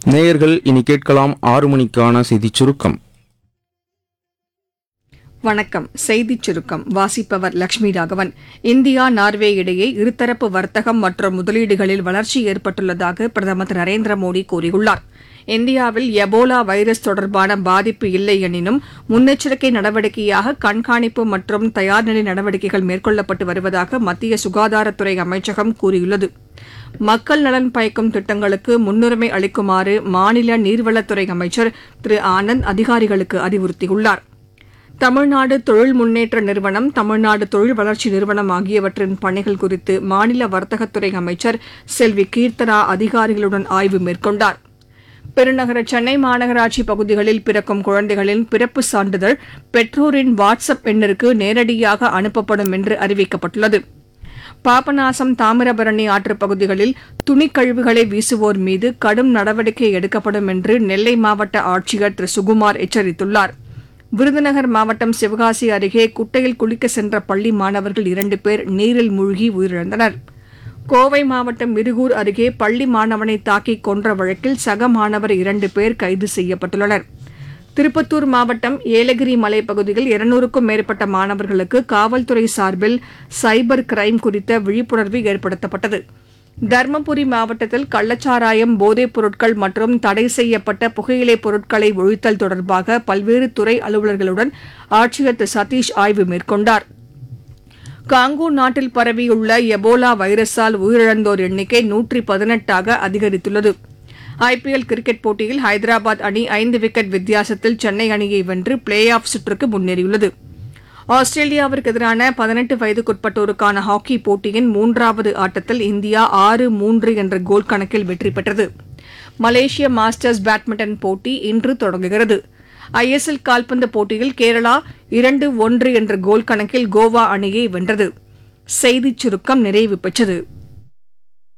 நேயர்கள் இனி கேட்கலாம் ஆறு மணிக்கான செய்திச் சுருக்கம் வணக்கம் செய்திச் சுருக்கம் வாசிப்பவர் லட்சுமி ராகவன் இந்தியா நார்வே இடையே இருதரப்பு வர்த்தகம் மற்றும் முதலீடுகளில் வளர்ச்சி ஏற்பட்டுள்ளதாக பிரதமர் திரு நரேந்திர மோடி கூறியுள்ளார் இந்தியாவில் எபோலா வைரஸ் தொடர்பான பாதிப்பு இல்லை எனினும் முன்னெச்சரிக்கை நடவடிக்கையாக கண்காணிப்பு மற்றும் தயார்நிலை நடவடிக்கைகள் மேற்கொள்ளப்பட்டு வருவதாக மத்திய சுகாதாரத்துறை அமைச்சகம் கூறியுள்ளது மக்கள் நலன் பயக்கும் திட்டங்களுக்கு முன்னுரிமை அளிக்குமாறு மாநில நீர்வளத்துறை அமைச்சர் திரு ஆனந்த் அதிகாரிகளுக்கு அறிவுறுத்தியுள்ளார் தமிழ்நாடு தொழில் முன்னேற்ற நிறுவனம் தமிழ்நாடு தொழில் வளர்ச்சி நிறுவனம் ஆகியவற்றின் பணிகள் குறித்து மாநில வர்த்தகத்துறை அமைச்சர் செல்வி கீர்த்தனா அதிகாரிகளுடன் ஆய்வு மேற்கொண்டார் பெருநகர சென்னை மாநகராட்சி பகுதிகளில் பிறக்கும் குழந்தைகளின் பிறப்பு சான்றிதழ் பெற்றோரின் வாட்ஸ்அப் எண்ணிற்கு நேரடியாக அனுப்பப்படும் என்று அறிவிக்கப்பட்டுள்ளது பாபநாசம் தாமிரபரணி ஆற்றுப் பகுதிகளில் துணிக்கழிவுகளை வீசுவோர் மீது கடும் நடவடிக்கை எடுக்கப்படும் என்று நெல்லை மாவட்ட ஆட்சியர் திரு சுகுமார் எச்சரித்துள்ளார் விருதுநகர் மாவட்டம் சிவகாசி அருகே குட்டையில் குளிக்க சென்ற பள்ளி மாணவர்கள் இரண்டு பேர் நீரில் மூழ்கி உயிரிழந்தனர் கோவை மாவட்டம் மிருகூர் அருகே பள்ளி மாணவனை தாக்கி கொன்ற வழக்கில் சக மாணவர் இரண்டு பேர் கைது செய்யப்பட்டுள்ளனர் திருப்பத்தூர் மாவட்டம் ஏலகிரி மலைப்பகுதியில் இருநூறுக்கும் மேற்பட்ட மாணவர்களுக்கு காவல்துறை சார்பில் சைபர் கிரைம் குறித்த விழிப்புணர்வு ஏற்படுத்தப்பட்டது தருமபுரி மாவட்டத்தில் கள்ளச்சாராயம் போதைப் பொருட்கள் மற்றும் தடை செய்யப்பட்ட புகையிலைப் பொருட்களை ஒழித்தல் தொடர்பாக பல்வேறு துறை அலுவலர்களுடன் ஆட்சியர் திரு சதீஷ் ஆய்வு மேற்கொண்டார் காங்கோ நாட்டில் பரவியுள்ள எபோலா வைரஸால் உயிரிழந்தோர் எண்ணிக்கை நூற்றி பதினெட்டாக அதிகரித்துள்ளது ஐபிஎல் கிரிக்கெட் போட்டியில் ஹைதராபாத் அணி ஐந்து விக்கெட் வித்தியாசத்தில் சென்னை அணியை வென்று பிளே ஆஃப் சுற்றுக்கு முன்னேறியுள்ளது ஆஸ்திரேலியாவிற்கு எதிரான பதினெட்டு வயதுக்குட்பட்டோருக்கான ஹாக்கி போட்டியின் மூன்றாவது ஆட்டத்தில் இந்தியா ஆறு மூன்று என்ற கோல் கணக்கில் வெற்றி பெற்றது மலேசிய மாஸ்டர்ஸ் பேட்மிண்டன் போட்டி இன்று தொடங்குகிறது ஐஎஸ்எல் கால்பந்து போட்டியில் கேரளா இரண்டு ஒன்று என்ற கோல் கணக்கில் கோவா அணியை வென்றது செய்திச் சுருக்கம் நிறைவு பெற்றது